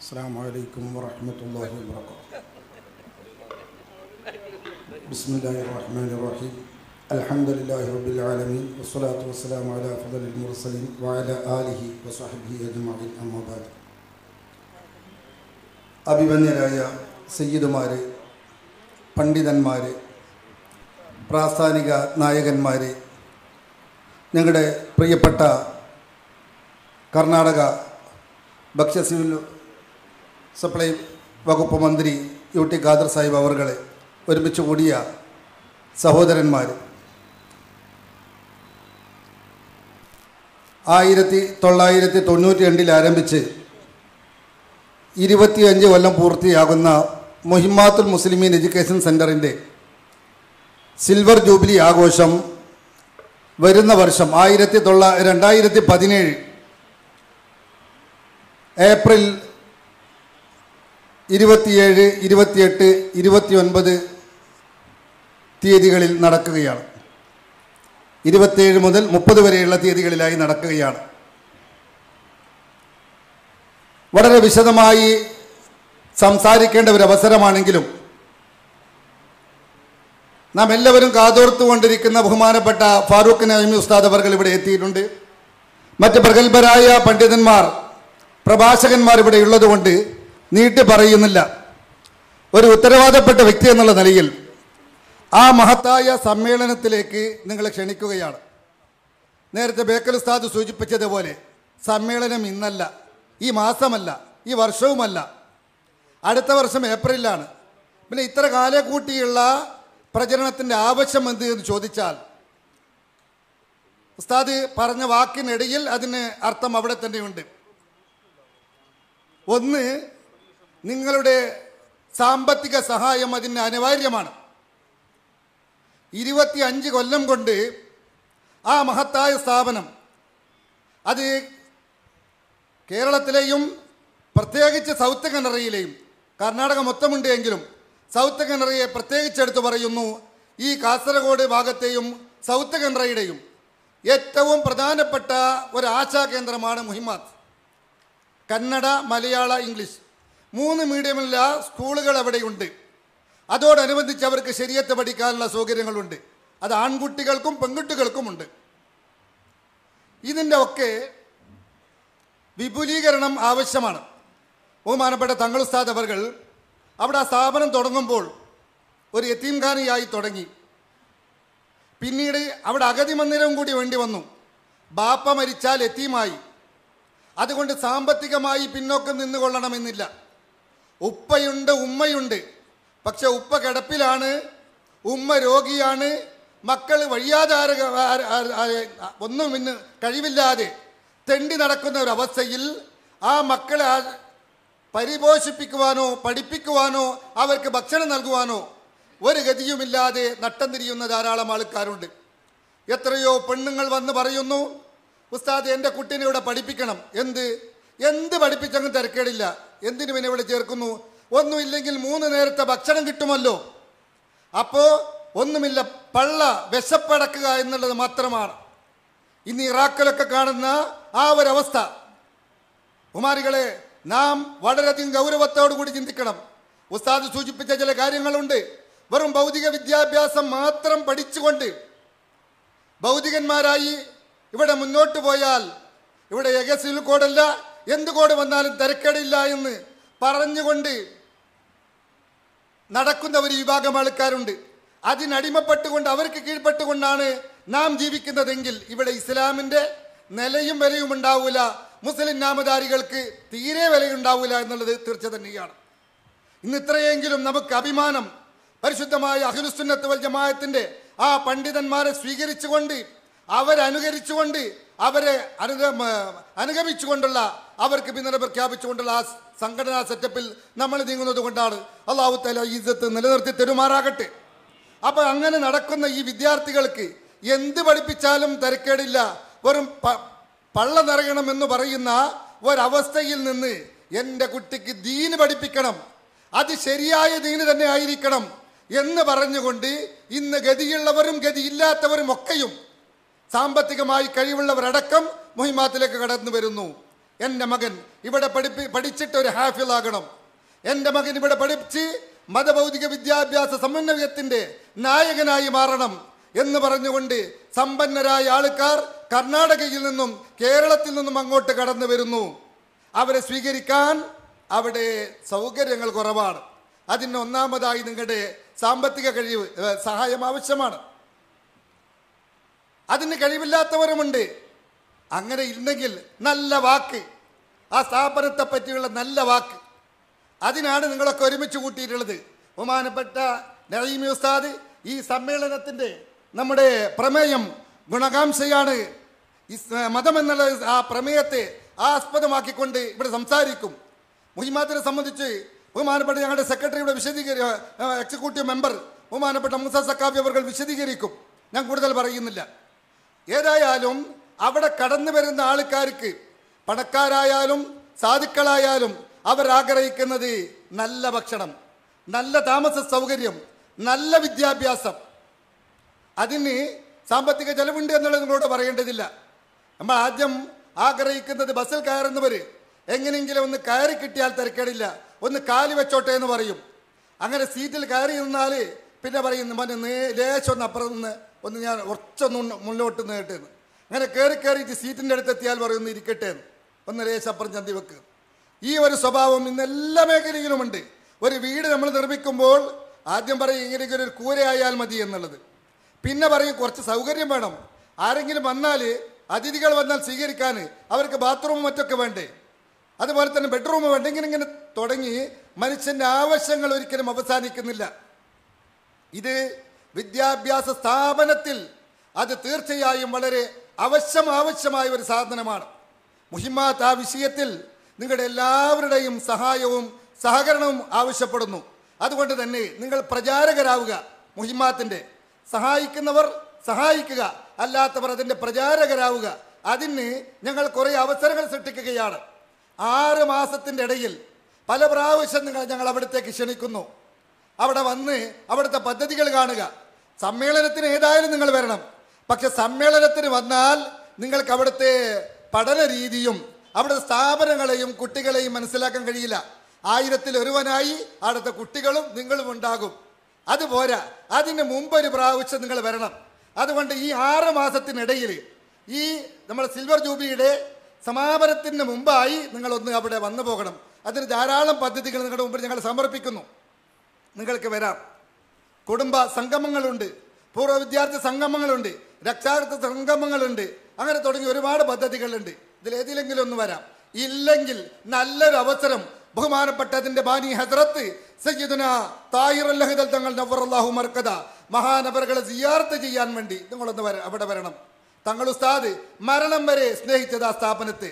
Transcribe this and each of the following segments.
السلام عليكم ورحمة الله وبركاته بسم الله الرحمن الرحيم الحمد لله رب العالمين والصلاة والسلام على أفضل المرسلين وعلى آله وصحبه أجمعين أما بعد അഭിമന്യരായ സയ്യിദുമാരെ പണ്ഡിതന്മാരെ പ്രാസ്ഥാനിക നായകന്മാരെ ഞങ്ങളുടെ പ്രിയപ്പെട്ട കർണാടക ഭക്ഷ്യ സിവിൽ സപ്ലൈ വകുപ്പ് മന്ത്രി യു ടി ഖാദർ സാഹിബ് അവർകളെ ഒരുമിച്ച് കൂടിയ സഹോദരന്മാർ ആയിരത്തി തൊള്ളായിരത്തി തൊണ്ണൂറ്റി രണ്ടിൽ ആരംഭിച്ച് ഇരുപത്തിയഞ്ച് കൊല്ലം പൂർത്തിയാകുന്ന മുഹിമാത്തുൽ മുസ്ലിമീൻ എഡ്യൂക്കേഷൻ സെൻറ്ററിൻ്റെ സിൽവർ ജൂബിലി ആഘോഷം വരുന്ന വർഷം ആയിരത്തി തൊള്ള രണ്ടായിരത്തി പതിനേഴ് ഏപ്രിൽ ഇരുപത്തിയേഴ് ഇരുപത്തിയെട്ട് ഇരുപത്തിയൊൻപത് തീയതികളിൽ നടക്കുകയാണ് ഇരുപത്തിയേഴ് മുതൽ മുപ്പത് വരെയുള്ള തീയതികളിലായി നടക്കുകയാണ് വളരെ വിശദമായി സംസാരിക്കേണ്ട ഒരു അവസരമാണെങ്കിലും നാം എല്ലാവരും കാതോർത്തുകൊണ്ടിരിക്കുന്ന ബഹുമാനപ്പെട്ട ഫാറൂഖ് നൈമി ഉസ്താദ് അവർ ഇവിടെ എത്തിയിട്ടുണ്ട് മറ്റ് പ്രഗത്ഭരായ പണ്ഡിതന്മാർ പ്രഭാഷകന്മാർ ഇവിടെ ഉള്ളതുകൊണ്ട് നീട്ടി പറയുന്നില്ല ഒരു ഉത്തരവാദപ്പെട്ട വ്യക്തി എന്നുള്ള നിലയിൽ ആ മഹത്തായ സമ്മേളനത്തിലേക്ക് നിങ്ങളെ ക്ഷണിക്കുകയാണ് നേരത്തെ ബേക്കൽ ഉസ്താദ് സൂചിപ്പിച്ചതുപോലെ സമ്മേളനം ഇന്നല്ല ഈ മാസമല്ല ഈ വർഷവുമല്ല അടുത്ത വർഷം ഏപ്രിലാണ് പിന്നെ ഇത്ര കാലം കൂട്ടിയുള്ള പ്രചരണത്തിൻ്റെ ആവശ്യം എന്ത് എന്ന് ചോദിച്ചാൽ ഉസ്താദ് പറഞ്ഞ വാക്കിനിടയിൽ അതിന് അർത്ഥം അവിടെ തന്നെയുണ്ട് ഒന്ന് നിങ്ങളുടെ സാമ്പത്തിക സഹായം അതിന് അനിവാര്യമാണ് ഇരുപത്തി അഞ്ച് കൊല്ലം കൊണ്ട് ആ മഹത്തായ സ്ഥാപനം അത് കേരളത്തിലെയും പ്രത്യേകിച്ച് സൗത്ത് കന്നറയിലെയും കർണാടക മൊത്തമുണ്ട് എങ്കിലും സൗത്ത് കന്നറയെ പ്രത്യേകിച്ച് എടുത്തു പറയുന്നു ഈ കാസർഗോഡ് ഭാഗത്തെയും സൗത്ത് കന്നറയുടെയും ഏറ്റവും പ്രധാനപ്പെട്ട ഒരു ആശാ കേന്ദ്രമാണ് മുഹിമാത്ത് കന്നഡ മലയാള ഇംഗ്ലീഷ് മൂന്ന് മീഡിയമുള്ള സ്കൂളുകൾ അവിടെയുണ്ട് അതോടനുബന്ധിച്ച് അവർക്ക് ശരിയത്ത് പഠിക്കാനുള്ള സൗകര്യങ്ങളുണ്ട് അത് ആൺകുട്ടികൾക്കും പെൺകുട്ടികൾക്കുമുണ്ട് ഇതിൻ്റെ ഒക്കെ വിപുലീകരണം ആവശ്യമാണ് ബഹുമാനപ്പെട്ട തങ്ങൾ ഉസ്താദ് അവർ അവിടെ ആ സ്ഥാപനം തുടങ്ങുമ്പോൾ ഒരു യത്തീംഖാനയായി തുടങ്ങി പിന്നീട് അവിടെ അഗതി മന്ദിരവും കൂടി വേണ്ടി വന്നു ബാപ്പ മരിച്ചാൽ എത്തീമായി അതുകൊണ്ട് സാമ്പത്തികമായി പിന്നോക്കം നിന്നുകൊള്ളണമെന്നില്ല ഉപ്പയുണ്ട് ഉമ്മയുണ്ട് പക്ഷെ ഉപ്പ കിടപ്പിലാണ് ഉമ്മ രോഗിയാണ് മക്കൾ വഴിയാധാര ഒന്നും ഇന്ന് കഴിവില്ലാതെ തെണ്ടി നടക്കുന്ന ഒരു അവസ്ഥയിൽ ആ മക്കളെ ആ- പരിപോഷിപ്പിക്കുവാനോ പഠിപ്പിക്കുവാനോ അവർക്ക് ഭക്ഷണം നൽകുവാനോ ഒരു ഗതിയുമില്ലാതെ നട്ടം തിരിയുന്ന ധാരാളം ആൾക്കാരുണ്ട് എത്രയോ പെണ്ണുങ്ങൾ വന്ന് പറയുന്നു ഉസ്താദ് എൻ്റെ കുട്ടീനെ ഇവിടെ പഠിപ്പിക്കണം എന്ത് എന്ത് പഠിപ്പിച്ചങ്ങ് തിരക്കേടില്ല എന്തിനു പിന്നെ ഇവിടെ ചേർക്കുന്നു ഒന്നുമില്ലെങ്കിൽ മൂന്ന് നേരത്തെ ഭക്ഷണം കിട്ടുമല്ലോ അപ്പോൾ ഒന്നുമില്ല പള്ള വിശപ്പടക്കുക എന്നുള്ളത് മാത്രമാണ് ഇന്ന് ഇറാഖിലൊക്കെ കാണുന്ന ആ ഒരവസ്ഥ കുമാരികളെ നാം വളരെയധികം ഗൗരവത്തോടു കൂടി ചിന്തിക്കണം ഉസ്താദ് സൂചിപ്പിച്ച ചില കാര്യങ്ങളുണ്ട് വെറും ഭൗതിക വിദ്യാഭ്യാസം മാത്രം പഠിച്ചുകൊണ്ട് ഭൗതികന്മാരായി ഇവിടെ മുന്നോട്ട് പോയാൽ ഇവിടെ എഗസിൽ കോഡല്ല എന്ത് കോഡ് വന്നാലും തിരക്കേടില്ല എന്ന് പറഞ്ഞുകൊണ്ട് നടക്കുന്ന ഒരു വിഭാഗം ആൾക്കാരുണ്ട് അതിനടിമപ്പെട്ടുകൊണ്ട് അവർക്ക് കീഴ്പ്പെട്ടുകൊണ്ടാണ് നാം ജീവിക്കുന്നതെങ്കിൽ ഇവിടെ ഇസ്ലാമിന്റെ നിലയും വിലയും ഉണ്ടാവില്ല മുസ്ലിം നാമധാരികൾക്ക് തീരെ വിലയുണ്ടാവില്ല എന്നുള്ളത് തീർച്ച തന്നെയാണ് ഇന്ന് ഇത്രയെങ്കിലും നമുക്ക് അഭിമാനം പരിശുദ്ധമായ അഖിലുസുന്നത്ത് വൽ ജമാഅത്തിന്റെ ആ പണ്ഡിതന്മാരെ സ്വീകരിച്ചുകൊണ്ട് അവരനുകരിച്ചുകൊണ്ട് അവരെ അനുഗ അനുഗമിച്ചുകൊണ്ടുള്ള അവർക്ക് പിന്തുണ പ്രഖ്യാപിച്ചുകൊണ്ടുള്ള ആ സംഘടനാ സെറ്റപ്പിൽ നമ്മൾ നീങ്ങുന്നത് കൊണ്ടാണ് അള്ളാഹു തല ഈസത്ത് നിലനിർത്തി തെരുമാറാകട്ടെ അപ്പൊ അങ്ങനെ നടക്കുന്ന ഈ വിദ്യാർത്ഥികൾക്ക് എന്ത് പഠിപ്പിച്ചാലും തിരക്കേടില്ല വെറും പ- പള്ള നിറയണം എന്ന് പറയുന്ന ഒരവസ്ഥയിൽ നിന്ന് എൻ്റെ കുട്ടിക്ക് ദീന് പഠിപ്പിക്കണം അത് ശരിയായ ദീന് തന്നെ ആയിരിക്കണം എന്ന് പറഞ്ഞുകൊണ്ട് ഇന്ന് ഗതിയുള്ളവരും ഗതിയില്ലാത്തവരും ഒക്കെയും സാമ്പത്തികമായി കഴിവുള്ളവരടക്കം മുഹിമാത്തിലേക്ക് കടന്നു വരുന്നു എൻ്റെ മകൻ ഇവിടെ പഠിപ്പി പഠിച്ചിട്ട് ഒരു ഹാഫിളാകണം എൻ്റെ മകൻ ഇവിടെ പഠിച്ച് മതഭൗതിക വിദ്യാഭ്യാസ സമന്വയത്തിന്റെ നായകനായി മാറണം എന്ന് പറഞ്ഞുകൊണ്ട് സമ്പന്നരായ ആൾക്കാർ കർണാടകയിൽ നിന്നും കേരളത്തിൽ നിന്നും അങ്ങോട്ട് കടന്നു വരുന്നു അവരെ സ്വീകരിക്കാൻ അവിടെ സൗകര്യങ്ങൾ കുറവാണ് അതിന് ഒന്നാമതായി നിങ്ങളുടെ സാമ്പത്തിക കഴിവ് ഏ, സഹായം ആവശ്യമാണ് അതിന് കഴിവില്ലാത്തവരുമുണ്ട് അങ്ങനെ ഇല്ലെങ്കിൽ നല്ല വാക്ക് ആ സ്ഥാപനത്തെ പറ്റിയുള്ള നല്ല വാക്ക് അതിനാണ് നിങ്ങളൊക്കെ ഒരുമിച്ച് കൂട്ടിയിട്ടുള്ളത് ബഹുമാനപ്പെട്ട നഈമി ഉസ്താദ് ഈ സമ്മേളനത്തിന്റെ നമ്മുടെ പ്രമേയം ഗുണകാംക്ഷയാണ് ഇസ് മതം എന്നുള്ള ആ പ്രമേയത്തെ ആസ്പദമാക്കിക്കൊണ്ട് ഇവിടെ സംസാരിക്കും മുഹിമാത്തിനെ സംബന്ധിച്ച് ബഹുമാനപ്പെട്ട ഞങ്ങളുടെ സെക്രട്ടറിയുടെ വിശദീകരി എക്സിക്യൂട്ടീവ് മെമ്പർ ബഹുമാനപ്പെട്ട മുസ സക്കാബി അവർ വിശദീകരിക്കും ഞാൻ കൂടുതൽ പറയുന്നില്ല ഏതായാലും അവിടെ കടന്നു വരുന്ന ആൾക്കാർക്ക് പണക്കാരായാലും സാധുക്കളായാലും അവർ ആഗ്രഹിക്കുന്നത് നല്ല ഭക്ഷണം നല്ല താമസ സൗകര്യം നല്ല വിദ്യാഭ്യാസം അതിന് സാമ്പത്തിക ചെലവുണ്ട് എന്നുള്ളത് നിങ്ങളോട് പറയേണ്ടതില്ല നമ്മൾ ആദ്യം ആഗ്രഹിക്കുന്നത് ബസ്സിൽ കയറുന്നവർ എങ്ങനെയെങ്കിലും ഒന്ന് കയറി കിട്ടിയാൽ തിരക്കേടില്ല ഒന്ന് കാലി വെച്ചോട്ടെ എന്ന് പറയും അങ്ങനെ സീറ്റിൽ കയറി നിന്നാൽ പിന്നെ പറയും മോനെ നേ ലേശം ഒന്ന് അപ്പുറം നിന്ന് ഒന്ന് ഞാൻ കുറച്ചൊന്ന് ഉണ്ണ- മുന്നോട്ട് നേട്ടെന്ന് അങ്ങനെ കയറി കയറിയിട്ട് സീറ്റിൻ്റെ അടുത്തെത്തിയാൽ പറയും ഒന്ന് ഇരിക്കട്ടെ എന്ന് ഒന്ന് ലേശം അപ്പുറം ചന്തി വെക്കുക ഈ ഒരു സ്വഭാവം ഇന്ന് എല്ലാ മേഖലയിലുമുണ്ട് ഒരു വീട് നമ്മൾ നിർമ്മിക്കുമ്പോൾ ആദ്യം പറയും ഇങ്ങനെയൊക്കെ ഒരു കൂരയായാൽ മതി എന്നുള്ളത് പിന്നെ പറയും കുറച്ച് സൗകര്യം വേണം ആരെങ്കിലും വന്നാൽ അതിഥികൾ വന്നാൽ സ്വീകരിക്കാൻ അവർക്ക് ബാത്റൂം മറ്റൊക്കെ വേണ്ടേ അതുപോലെ തന്നെ ബെഡ്റൂം വേണ്ട ഇങ്ങനെ ഇങ്ങനെ തുടങ്ങി മനുഷ്യന്റെ ആവശ്യങ്ങൾ ഒരിക്കലും അവസാനിക്കുന്നില്ല ഇത് വിദ്യാഭ്യാസ സ്ഥാപനത്തിൽ അത് തീർച്ചയായും വളരെ അവശ്യം ആവശ്യമായ ഒരു സാധനമാണ് മുഹിമാത്ത് ആ വിഷയത്തിൽ നിങ്ങളുടെ എല്ലാവരുടെയും സഹായവും സഹകരണവും ആവശ്യപ്പെടുന്നു അതുകൊണ്ട് തന്നെ നിങ്ങൾ പ്രചാരകരാവുക മുഹിമാത്തിന്റെ സഹായിക്കുന്നവർ സഹായിക്കുക അല്ലാത്തവർ അതിന്റെ പ്രചാരകരാവുക അതിന് ഞങ്ങൾ കുറെ അവസരങ്ങൾ സൃഷ്ടിക്കുകയാണ് ആറ് മാസത്തിന്റെ ഇടയിൽ പല പ്രാവശ്യം നിങ്ങൾ ഞങ്ങൾ അവിടത്തേക്ക് ക്ഷണിക്കുന്നു അവിടെ വന്ന് അവിടുത്തെ പദ്ധതികൾ കാണുക സമ്മേളനത്തിന് ഏതായാലും നിങ്ങൾ വരണം പക്ഷെ സമ്മേളനത്തിന് വന്നാൽ നിങ്ങൾക്ക് അവിടുത്തെ പഠന രീതിയും അവിടുത്തെ സ്ഥാപനങ്ങളെയും കുട്ടികളെയും മനസ്സിലാക്കാൻ കഴിയില്ല ആയിരത്തിൽ ഒരുവനായി അവിടുത്തെ കുട്ടികളും നിങ്ങളും ഉണ്ടാകും അതുപോരാ അതിന് മുമ്പ് ഒരു പ്രാവശ്യം നിങ്ങൾ വരണം അതുകൊണ്ട് ഈ ആറ് മാസത്തിനിടയിൽ ഈ നമ്മുടെ സിൽവർ ജൂബിലിയുടെ സമാപനത്തിന് മുമ്പായി നിങ്ങളൊന്ന് അവിടെ വന്നു പോകണം അതിന് ധാരാളം പദ്ധതികൾ നിങ്ങളുടെ മുമ്പിൽ ഞങ്ങൾ സമർപ്പിക്കുന്നു നിങ്ങൾക്ക് വരാം കുടുംബ സംഗമങ്ങളുണ്ട് പൂർവ്വ വിദ്യാർത്ഥി സംഗമങ്ങളുണ്ട് രക്ഷാകർത്ത സംഗമങ്ങളുണ്ട് അങ്ങനെ തുടങ്ങി ഒരുപാട് പദ്ധതികളുണ്ട് ഇതിൽ ഏതിലെങ്കിലും ഒന്ന് വരാം ഇല്ലെങ്കിൽ നല്ലൊരു അവസരം ബഹുമാനപ്പെട്ടതിന്റെ ബാനി ഹസ്രത്ത് സയ്യിദുന താഹിർ അല്ലഹിദൽ തങ്ങൾ നവറല്ലാഹു മർക്കത മഹാനവറുകളെ സിയാർത്ത് ചെയ്യാൻ വേണ്ടി നിങ്ങളൊന്ന് വര അവിടെ വരണം തങ്ങൾ ഉസ്താദ് മരണം വരെ സ്നേഹിച്ചത് ആ സ്ഥാപനത്തെ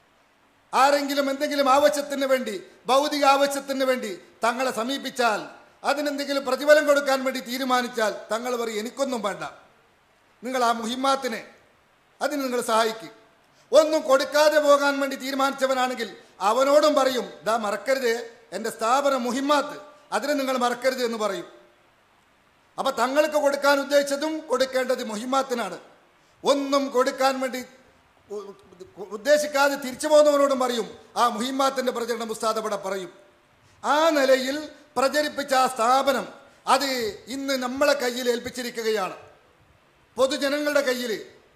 ആരെങ്കിലും എന്തെങ്കിലും ആവശ്യത്തിന് വേണ്ടി ഭൗതിക ആവശ്യത്തിന് വേണ്ടി തങ്ങളെ സമീപിച്ചാൽ അതിനെന്തെങ്കിലും പ്രതിഫലം കൊടുക്കാൻ വേണ്ടി തീരുമാനിച്ചാൽ തങ്ങൾ പറയും എനിക്കൊന്നും വേണ്ട നിങ്ങൾ ആ മുഹിമാത്തിനെ അതിന് നിങ്ങൾ സഹായിക്കും ഒന്നും കൊടുക്കാതെ പോകാൻ വേണ്ടി തീരുമാനിച്ചവനാണെങ്കിൽ അവനോടും പറയും ദാ മറക്കരുത് എൻ്റെ സ്ഥാപനം മുഹിമാത്ത് അതിനെ നിങ്ങൾ മറക്കരുത് എന്ന് പറയും അപ്പൊ തങ്ങൾക്ക് കൊടുക്കാൻ ഉദ്ദേശിച്ചതും കൊടുക്കേണ്ടത് മുഹിമാത്തിനാണ് ഒന്നും കൊടുക്കാൻ വേണ്ടി ഉ- ഉ- ഉദ്ദേശിക്കാതെ തിരിച്ചു പോകുന്നവരോടും പറയും ആ മുഹിമാത്തിന്റെ പ്രചരണം ഉസ്താദ് അവിടെ പറയും ആ നിലയിൽ പ്രചരിപ്പിച്ച ആ സ്ഥാപനം അത് ഇന്ന് നമ്മളെ കയ്യിൽ ഏൽപ്പിച്ചിരിക്കുകയാണ് പൊതുജനങ്ങളുടെ കയ്യിൽ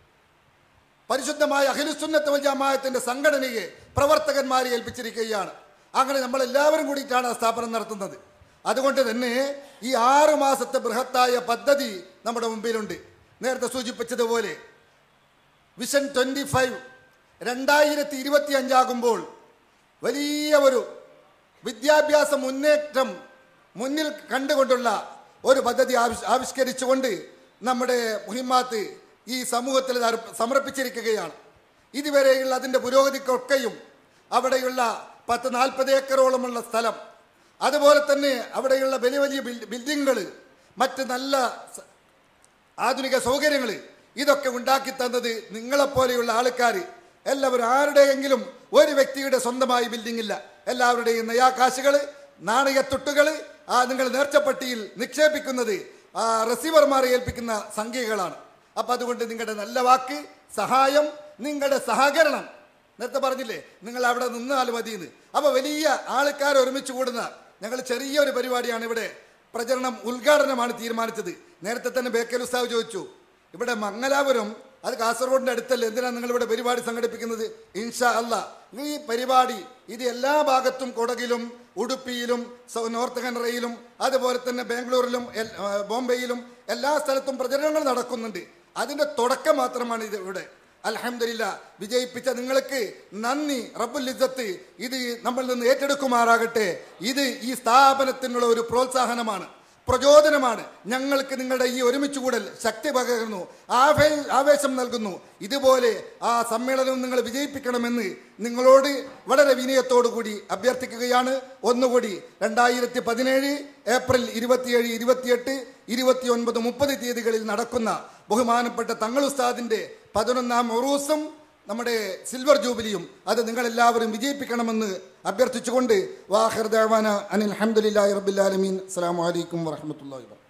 പരിശുദ്ധമായ അഖിലുസുന്നത്ത് വൽ ജമാഅത്തിന്റെ സംഘടനയെ പ്രവർത്തകന്മാരെ ഏൽപ്പിച്ചിരിക്കുകയാണ് അങ്ങനെ നമ്മൾ എല്ലാവരും കൂടിയിട്ടാണ് ആ സ്ഥാപനം നടത്തുന്നത് അതുകൊണ്ട് തന്നെ ഈ ആറു മാസത്തെ ബൃഹത്തായ പദ്ധതി നമ്മുടെ മുമ്പിലുണ്ട് നേരത്തെ സൂചിപ്പിച്ചതുപോലെ വിഷൻ ട്വന്റി ഫൈവ് രണ്ടായിരത്തി ഇരുപത്തി അഞ്ചാകുമ്പോൾ വലിയ ഒരു വിദ്യാഭ്യാസ മുന്നേറ്റം മുന്നിൽ കണ്ടുകൊണ്ടുള്ള ഒരു പദ്ധതി ആവിഷ് ആവിഷ്കരിച്ചുകൊണ്ട് നമ്മുടെ മുഹിമാത്ത് ഈ സമൂഹത്തിൽ ഇത് അർപ്പ- സമർപ്പിച്ചിരിക്കുകയാണ് ഇതുവരെയുള്ള അതിൻ്റെ പുരോഗതിക്കൊക്കെയും അവിടെയുള്ള പത്ത് നാൽപ്പത് ഏക്കറോളമുള്ള സ്ഥലം അതുപോലെ തന്നെ അവിടെയുള്ള വലിയ വലിയ ബിൽഡിങ്ങുകൾ മറ്റ് നല്ല സ- ആധുനിക സൗകര്യങ്ങൾ ഇതൊക്കെ ഉണ്ടാക്കി തന്നത് നിങ്ങളെപ്പോലെയുള്ള ആൾക്കാർ എല്ലാവരും ആരുടെയെങ്കിലും ഒരു വ്യക്തിയുടെ സ്വന്തമായി ബിൽഡിംഗ് ഇല്ല എല്ലാവരുടെയും നയാകാശുകൾ നാണയത്തുട്ടുകൾ ആ നിങ്ങൾ നേർച്ചപ്പട്ടിയിൽ നിക്ഷേപിക്കുന്നത് ആ റിസീവർമാരെ ഏൽപ്പിക്കുന്ന സംഖ്യകളാണ് അപ്പം അതുകൊണ്ട് നിങ്ങളുടെ നല്ല വാക്ക് സഹായം നിങ്ങളുടെ സഹകരണം നേരത്തെ പറഞ്ഞില്ലേ നിങ്ങൾ അവിടെ നിന്നാൽ മതിയെന്ന് അപ്പൊ വലിയ ആൾക്കാർ ഒരുമിച്ച് കൂടുന്ന ഞങ്ങൾ ചെറിയൊരു പരിപാടിയാണ് ഇവിടെ പ്രചരണം ഉദ്ഘാടനമാണ് തീരുമാനിച്ചത് നേരത്തെ തന്നെ ബേക്കൽ ഉസ്താവ് ചോദിച്ചു ഇവിടെ മംഗലാപുരം അത് കാസർഗോഡിന്റെ അടുത്തല്ലേ എന്തിനാണ് നിങ്ങൾ ഇവിടെ പരിപാടി സംഘടിപ്പിക്കുന്നത് ഇൻഷാ അല്ല ഈ പരിപാടി ഇത് എല്ലാ ഭാഗത്തും കൊടകിലും ഉടുപ്പിയിലും സൗ- നോർത്ത് കനറയിലും അതുപോലെ തന്നെ ബാംഗ്ലൂരിലും എൽ- ആ, ബോംബെയിലും എല്ലാ സ്ഥലത്തും പ്രചരണങ്ങൾ നടക്കുന്നുണ്ട് അതിന്റെ തുടക്കം മാത്രമാണ് ഇത് ഇവിടെ അൽഹംദുലില്ല വിജയിപ്പിച്ച നിങ്ങൾക്ക് നന്ദി റബ്ബുൽ ഇസ്സത്ത് ഇത് നമ്മളിൽ നിന്ന് ഏറ്റെടുക്കുമാറാകട്ടെ ഇത് ഈ സ്ഥാപനത്തിനുള്ള ഒരു പ്രോത്സാഹനമാണ് പ്രചോദനമാണ് ഞങ്ങൾക്ക് നിങ്ങളുടെ ഈ ഒരുമിച്ച് കൂടൽ ശക്തി പകരുന്നു ആവേ ആവേശം നൽകുന്നു ഇതുപോലെ ആ സമ്മേളനം നിങ്ങൾ വിജയിപ്പിക്കണമെന്ന് നിങ്ങളോട് വളരെ വിനയത്തോടു കൂടി അഭ്യർത്ഥിക്കുകയാണ് ഒന്നുകൂടി രണ്ടായിരത്തി പതിനേഴ് ഏപ്രിൽ ഇരുപത്തിയേഴ് ഇരുപത്തിയെട്ട് ഇരുപത്തിയൊൻപത് മുപ്പത് തീയതികളിൽ നടക്കുന്ന ബഹുമാനപ്പെട്ട തങ്ങൾ ഉസ്താദിന്റെ പതിനൊന്നാം ഉറൂസും നമ്മുടെ സിൽവർ ജൂബിലിയും അത് നിങ്ങളെല്ലാവരും വിജയിപ്പിക്കണമെന്ന് അഭ്യർത്ഥിച്ചുകൊണ്ട് വാഹിർ ദേവാന അനിൽ അഹമ്മദില്ലാഹി റബ്ബിൽ ആലമീൻ അസ്സലാമു അലൈക്കും വറഹ്മത്തുള്ളാഹി വബറകാതുഹു